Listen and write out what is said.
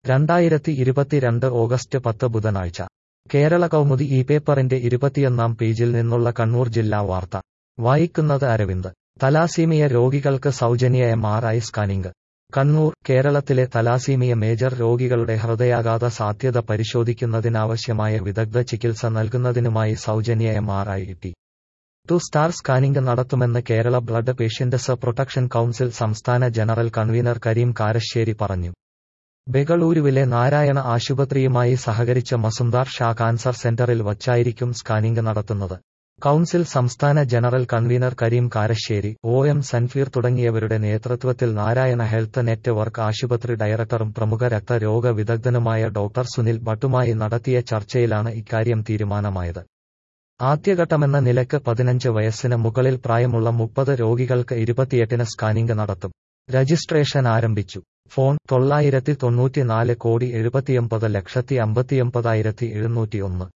രണ്ടായിരത്തി ഇരുപത്തിരണ്ട് ഓഗസ്റ്റ് പത്ത് ബുധനാഴ്ച കേരള കൗമുദി ഈ പേപ്പറിന്റെ ഇരുപത്തിയൊന്നാം പേജിൽ നിന്നുള്ള കണ്ണൂർ ജില്ലാ വാർത്ത വായിക്കുന്നത് അരവിന്ദ് തലാസീമിയ രോഗികൾക്ക് സൗജന്യ M R I scanning Kannur കേരളത്തിലെ തലാസീമിയ മേജർ രോഗികളുടെ ഹൃദയാഘാത സാധ്യത പരിശോധിക്കുന്നതിനാവശ്യമായ വിദഗ്ധ ചികിത്സ നൽകുന്നതിനുമായി സൗജന്യ M R I T two star scanning നടത്തുമെന്ന് Kerala blood patients protection council സംസ്ഥാന ജനറൽ കൺവീനർ കരീം കാരശ്ശേരി പറഞ്ഞു ബെകളൂരുവിലെ നാരായണ ആശുപത്രിയുമായി സഹകരിച്ച മസുന്ദാർ ഷാ കാൻസർ സെന്ററിൽ വച്ചായിരിക്കും സ്കാനിംഗ് നടത്തുന്നത് കൌൺസിൽ സംസ്ഥാന general convener Kareem Karassery O M Sanfeer തുടങ്ങിയവരുടെ നേതൃത്വത്തിൽ നാരായണ ഹെൽത്ത് നെറ്റ്വർക്ക് ആശുപത്രി ഡയറക്ടറും പ്രമുഖ രക്തരോഗ വിദഗ്ധനുമായ ഡോക്ടർ സുനിൽ ഭട്ടുമായി നടത്തിയ ചർച്ചയിലാണ് ഇക്കാര്യം തീരുമാനമായത് ആദ്യഘട്ടമെന്ന നിലക്ക് പതിനഞ്ച് വയസ്സിന് മുകളിൽ പ്രായമുള്ള മുപ്പത് രോഗികൾക്ക് ഇരുപത്തിയെട്ടിന് സ്കാനിംഗ് നടത്തും രജിസ്ട്രേഷൻ ആരംഭിച്ചു ഫോൺ തൊള്ളായിരത്തി തൊണ്ണൂറ്റിനാല് കോടി എഴുപത്തിയൊമ്പത് ലക്ഷത്തി അമ്പത്തിയൊമ്പതായിരത്തി എഴുന്നൂറ്റി ഒന്ന്